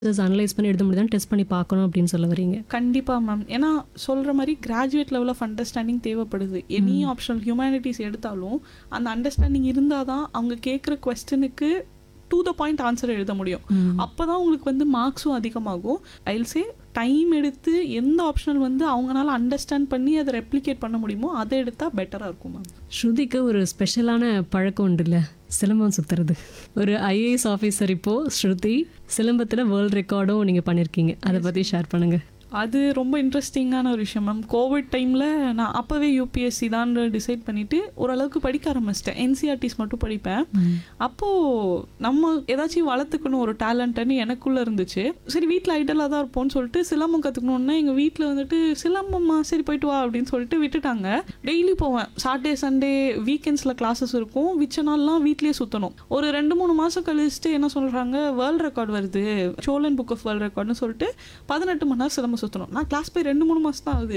analyse பண்ணி எழுத முடியுதான்னு test பண்ணி பார்க்கணும் அப்படின்னு சொல்ல வரீங்க கண்டிப்பா மேம் ஏன்னா சொல்ற மாதிரி கிராஜுவேட் லெவல் ஆஃப் அண்டர்ஸ்டாண்டிங் தேவைப்படுது எனி ஆப்ஷனல் ஹியூமனிட்டிஸ் எடுத்தாலும் அந்த அண்டர்ஸ்டாண்டிங் இருந்தால் தான் அவங்க கேட்குற கொஸ்டினுக்கு டு த பாயிண்ட் ஆன்சர் எழுத முடியும் அப்போ தான் உங்களுக்கு வந்து மார்க்ஸும் அதிகமாகும் ஐல்சே டைம் எடுத்து எந்த ஆப்ஷனல் வந்து அவங்களால அண்டர்ஸ்டாண்ட் பண்ணி அதை ரெப்ளிகேட் பண்ண முடியுமோ அதை எடுத்தால் பெட்டராக இருக்கும் மேம் ஸ்ருதிக்கு ஒரு ஸ்பெஷலான பழக்கம் உண்டு இல்லை சிலம்பம் சுத்துறது ஒரு ஐஏஎஸ் ஆஃபீஸர் இப்போ ஸ்ருதி சிலம்பத்தில் வேர்ல்ட் ரெக்கார்டும் நீங்கள் பண்ணியிருக்கீங்க அதை பற்றி ஷேர் பண்ணுங்க அது ரொம்ப இன்ட்ரெஸ்டிங்கான ஒரு விஷயம் மேம் கோவிட் டைமில் நான் அப்போவே யூபிஎஸ்சி தான் டிசைட் பண்ணிவிட்டு ஓரளவுக்கு படிக்க ஆரம்பிச்சிட்டேன் என்சிஆர்டிஸ் மட்டும் படிப்பேன் அப்போது நம்ம ஏதாச்சும் வளர்த்துக்கணும் ஒரு டேலண்ட்டுன்னு எனக்குள்ளே இருந்துச்சு சரி வீட்டில் ஐடலாக தான் இருப்போம்னு சொல்லிட்டு சிலம்பம் கற்றுக்கணுன்னா எங்கள் வீட்டில் வந்துட்டு சிலம்பம்மா சரி போயிட்டு வா அப்படின்னு சொல்லிட்டு விட்டுட்டாங்க டெய்லி போவேன் சாட்டர்டே சண்டே வீக்கெண்ட்ஸில் கிளாஸஸ் இருக்கும் மிச்ச நாள்லாம் வீட்லேயே சுற்றணும் ஒரு ரெண்டு மூணு மாதம் கழிச்சுட்டு என்ன சொல்கிறாங்க வேர்ல்ட் ரெக்கார்ட் வருது சோழன் புக் ஆஃப் வேர்ல்ட் ரெக்கார்ட்னு சொல்லிட்டு பதினெட்டு மணி நேரம் சிலம்பம் சுற்றணும் நான் கிளாஸ் போய் ரெண்டு மூணு மாதம் தான் ஆகுது